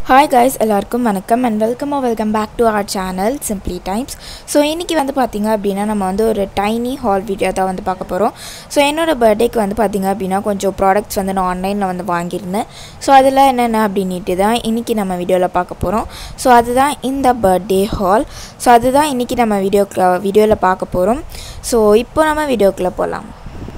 hi guys எல்லாருக்கும் வணக்கம் and welcome welcome back to our channel Simply Times so இன்றைக்கி வந்து பார்த்திங்க அப்படின்னா நம்ம வந்து ஒரு டைனி ஹால் வீடியோ தான் வந்து பார்க்க போகிறோம் ஸோ என்னோடய பர்த்டேக்கு வந்து பார்த்திங்க அப்படின்னா கொஞ்சம் ப்ராடக்ட்ஸ் வந்து நான் ஆன்லைனில் வந்து வாங்கியிருந்தேன் ஸோ அதில் என்னென்ன அப்படின்ட்டு தான் இன்றைக்கி நம்ம வீடியோவில் பார்க்க போகிறோம் ஸோ அதுதான் இந்த பர்த்டே ஹால் ஸோ அதுதான் இன்றைக்கி நம்ம வீடியோ வீடியோவில் பார்க்க போகிறோம் ஸோ இப்போ நம்ம வீடியோக்குள்ளே போகலாம்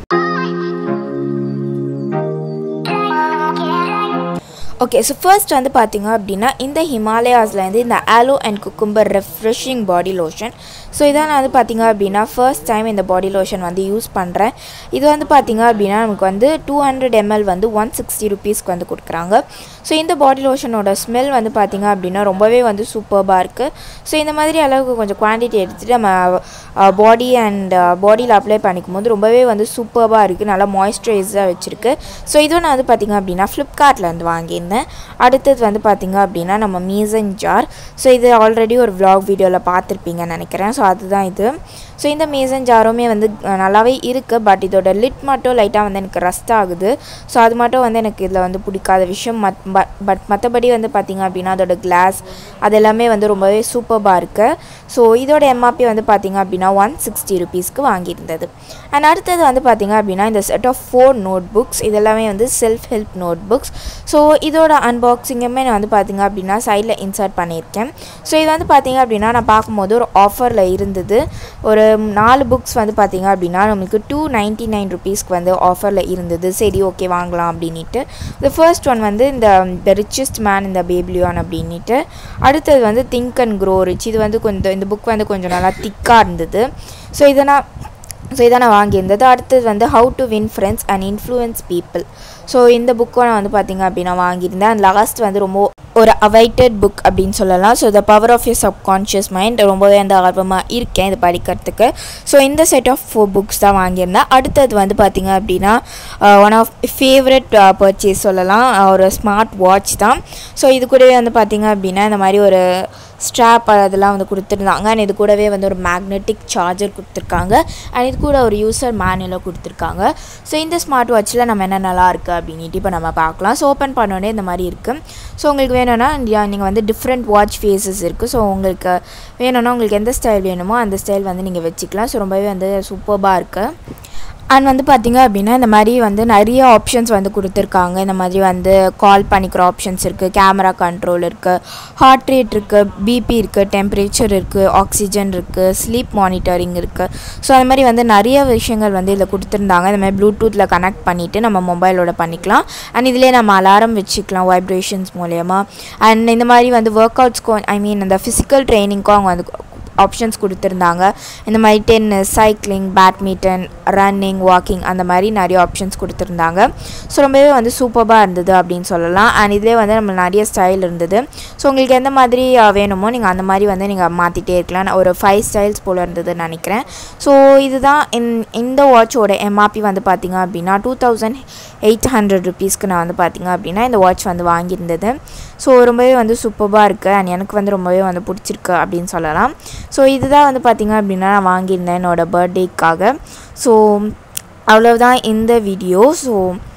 ஓகே ஸோ ஃபர்ஸ்ட் வந்து பார்த்தீங்க அப்படின்னா இந்த ஹிமாலயாஸ்லேருந்து இந்த aloe and cucumber refreshing body lotion so இதான் நான் வந்து பார்த்தீங்க அப்படின்னா ஃபர்ஸ்ட் டைம் இந்த பாடி லோஷன் வந்து யூஸ் பண்ணுறேன் இது வந்து பார்த்தீங்க அப்படின்னா நமக்கு வந்து டூ ஹண்ட்ரட் எம்எல் வந்து ஒன் சிக்ஸ்டி ருபீஸ்க்கு வந்து கொடுக்குறாங்க ஸோ இந்த பாடி லோஷனோட ஸ்மெல் வந்து பார்த்தீங்க அப்படின்னா ரொம்பவே வந்து சூப்பர்பாக இருக்குது ஸோ இந்த மாதிரி அளவுக்கு கொஞ்சம் குவான்டிட்டி எடுத்துகிட்டு நம்ம பாடி அண்ட் பாடியில் அப்ளை பண்ணிக்கும் போது ரொம்பவே வந்து சூப்பர்பாக இருக்குது நல்லா மாய்ஸ்சரைஸாக வச்சுருக்கு ஸோ இதுவும் நான் வந்து பார்த்திங்க அப்படின்னா ஃப்ளிப்கார்ட்டில் வந்து வாங்கியிருந்தேன் அடுத்தது வந்து பார்த்திங்க அப்படின்னா நம்ம மீசன் ஜார் ஸோ இது ஆல்ரெடி ஒரு vlog வீடியோவில் பார்த்துருப்பீங்கன்னு நினைக்கிறேன் ஸோ அதுதான் இது ஸோ இந்த மீசன் ஜாருமே வந்து நல்லாவே இருக்குது பட் இதோட லிட் மட்டும் லைட்டாக வந்து எனக்கு ரஸ்ட் ஆகுது ஸோ அது மட்டும் வந்து எனக்கு இதில் வந்து பிடிக்காத விஷயம் மத் பட் மற்றபடி வந்து பார்த்திங்க அப்படின்னா அதோட கிளாஸ் அது எல்லாமே வந்து ரொம்பவே சூப்பர்பாக இருக்குது ஸோ இதோட எம்ஆர்பி வந்து பார்த்திங்க அப்படின்னா ஒன் சிக்ஸ்டி ருபீஸ்க்கு வாங்கியிருந்தது அண்ட் அடுத்தது வந்து பார்த்திங்க அப்படின்னா இந்த set of four notebooks இதெல்லாமே வந்து self help notebooks so இதோட அன்பாக்சிங்குமே நான் வந்து பார்த்திங்க அப்படின்னா சைடில் இன்சர்ட் பண்ணியிருக்கேன் ஸோ இது வந்து பார்த்திங்க அப்படின்னா நான் பார்க்கும்போது ஒரு ஆஃபரில் இருந்தது ஒரு நாலு புக்ஸ் வந்து பார்த்திங்க அப்படின்னா நம்மளுக்கு டூ நைன்ட்டி நைன் ருபீஸ்க்கு வந்து ஆஃபரில் இருந்தது சரி ஓகே வாங்கலாம் அப்படின்ட்டு இந்த ஃபர்ஸ்ட் ஒன் வந்து இந்த த ரிச்சஸ்ட் மேன் இந்த பேபிலியான் அப்படின்ட்டு அடுத்தது வந்து திங்க் அண்ட் க்ரோ ரிச் இது வந்து கொஞ்சம் இந்த புக் வந்து கொஞ்சம் நல்லா திக்காக இருந்தது ஸோ இதை நான் ஸோ இதை நான் வாங்கியிருந்தது அடுத்தது வந்து how to win friends and influence people so இந்த புக்கும் நான் வந்து பார்த்திங்க அப்படின்னா வாங்கியிருந்தேன் அண்ட் லாஸ்ட் வந்து ரொம்ப ஒரு அவைட்டட் புக் அப்படின்னு சொல்லலாம் so the power of your subconscious mind ரொம்பவே அந்த ஆர்வமாக இருக்கேன் இது படிக்கிறதுக்கு ஸோ இந்த செட் ஆஃப் ஃபோர் புக்ஸ் தான் வாங்கியிருந்தேன் அடுத்தது வந்து பார்த்திங்க அப்படின்னா ஒன் ஆஃப் ஃபேவரட் பர்ச்சேஸ் சொல்லலாம் ஒரு ஸ்மார்ட் வாட்ச் தான் ஸோ இது கூடவே வந்து பார்த்திங்க அப்படின்னா இந்த மாதிரி ஒரு ஸ்ட்ராப் அதெல்லாம் வந்து கொடுத்துருந்தாங்க அண்ட் இது கூடவே வந்து ஒரு மேக்னெட்டிக் சார்ஜர் கொடுத்துருக்காங்க அண்ட் இது கூட ஒரு யூசர் மேனுவலாக கொடுத்துருக்காங்க ஸோ இந்த ஸ்மார்ட் வாட்சில் நம்ம என்ன நல்லா இருக்குது அப்படின்ட்டு இப்போ நம்ம பார்க்கலாம் ஸோ ஓப்பன் பண்ணோடனே இந்த மாதிரி இருக்குது ஸோ உங்களுக்கு வேணும்னா நீங்கள் வந்து டிஃப்ரெண்ட் வாட்ச் ஃபேஸஸ் இருக்குது ஸோ உங்களுக்கு வேணும்னா உங்களுக்கு எந்த ஸ்டைல் வேணுமோ அந்த ஸ்டைல் வந்து நீங்கள் வச்சுக்கலாம் ஸோ ரொம்பவே வந்து சூப்பர்பாக இருக்குது அண்ட் வந்து பார்த்திங்க அப்படின்னா இந்த மாதிரி வந்து நிறைய ஆப்ஷன்ஸ் வந்து கொடுத்துருக்காங்க இந்த மாதிரி வந்து கால் பண்ணிக்கிற ஆப்ஷன்ஸ் இருக்குது கேமரா கண்ட்ரோல் இருக்குது ஹார்ட் ரேட் இருக்குது பிபி இருக்குது டெம்பரேச்சர் இருக்குது ஆக்சிஜன் இருக்குது ஸ்லீப் மானிட்டரிங் இருக்குது ஸோ அது மாதிரி வந்து நிறைய விஷயங்கள் வந்து இதில் கொடுத்துருந்தாங்க இந்த மாதிரி ப்ளூடூத்தில் கனெக்ட் பண்ணிவிட்டு நம்ம மொபைலோட பண்ணிக்கலாம் அண்ட் இதிலே நம்ம அலாரம் வச்சுக்கலாம் வைப்ரேஷன்ஸ் மூலயமா அண்ட் இந்த மாதிரி வந்து ஒர்க் அவுட்ஸ்க்கும் ஐ மீன் அந்த ஃபிசிக்கல் ட்ரைனிங்க்கும் அவங்க வந்து ஆப்ஷன்ஸ் கொடுத்துருந்தாங்க இந்த மாதிரி tennis cycling badminton running walking அந்த மாதிரி நிறைய ஆப்ஷன்ஸ் கொடுத்துருந்தாங்க ஸோ ரொம்பவே வந்து சூப்பராக இருந்தது அப்படின்னு சொல்லலாம் அண்ட் இதிலே வந்து நம்ம நிறைய ஸ்டைல் இருந்தது ஸோ உங்களுக்கு எந்த மாதிரி வேணுமோ நீங்கள் அந்த மாதிரி வந்து நீங்கள் மாற்றிட்டே இருக்கலாம் ஒரு ஃபைவ் ஸ்டைல்ஸ் போல் இருந்ததுன்னு நினைக்கிறேன் ஸோ இதுதான் இந்த வாட்சோட எம்ஆர்பி வந்து பார்த்திங்க அப்படின்னா டூ தௌசண்ட் எயிட் ஹண்ட்ரட் ருபீஸ்க்கு நான் வந்து பார்த்திங்க அப்படின்னா இந்த வாட்ச் வந்து வாங்கியிருந்தது ஸோ ரொம்பவே வந்து சூப்பராக இருக்குது அண்ட் எனக்கு வந்து ரொம்பவே வந்து பிடிச்சிருக்கு அப்படின்னு சொல்லலாம் ஸோ இதுதான் வந்து பார்த்திங்க அப்படின்னா நான் வாங்கியிருந்தேன் என்னோடய பர்த்டேக்காக ஸோ அவ்வளோதான் இந்த video so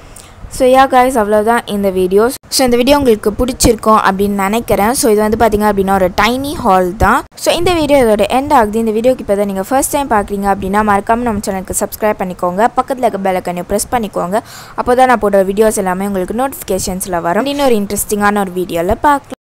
so ya guys அவ்வளோதான் இந்த வீடியோ ஸோ இந்த வீடியோ உங்களுக்கு பிடிச்சிருக்கும் அப்படின்னு நினைக்கிறேன் ஸோ இது வந்து பார்த்திங்க அப்படின்னா ஒரு டைனி ஹால் தான் ஸோ இந்த வீடியோ இதோட எண்ட் ஆகுது இந்த வீடியோக்கு இப்போ தான் நீங்கள் ஃபர்ஸ்ட் டைம் பார்க்குறீங்க அப்படின்னா மறக்காமல் நம்ம சேனலுக்கு சப்ஸ்கிரைப் பண்ணிக்கோங்க பக்கத்தில் இருக்க பெலக்கனையும் ப்ரெஸ் பண்ணிக்கோங்க அப்போ தான் நான் போடுற வீடியோஸ் எல்லாமே உங்களுக்கு நோட்டிஃபிகேஷன்ஸில் வரும் இன்னொரு இன்ட்ரெஸ்டிங்கான ஒரு வீடியோவில் பார்க்கலாம்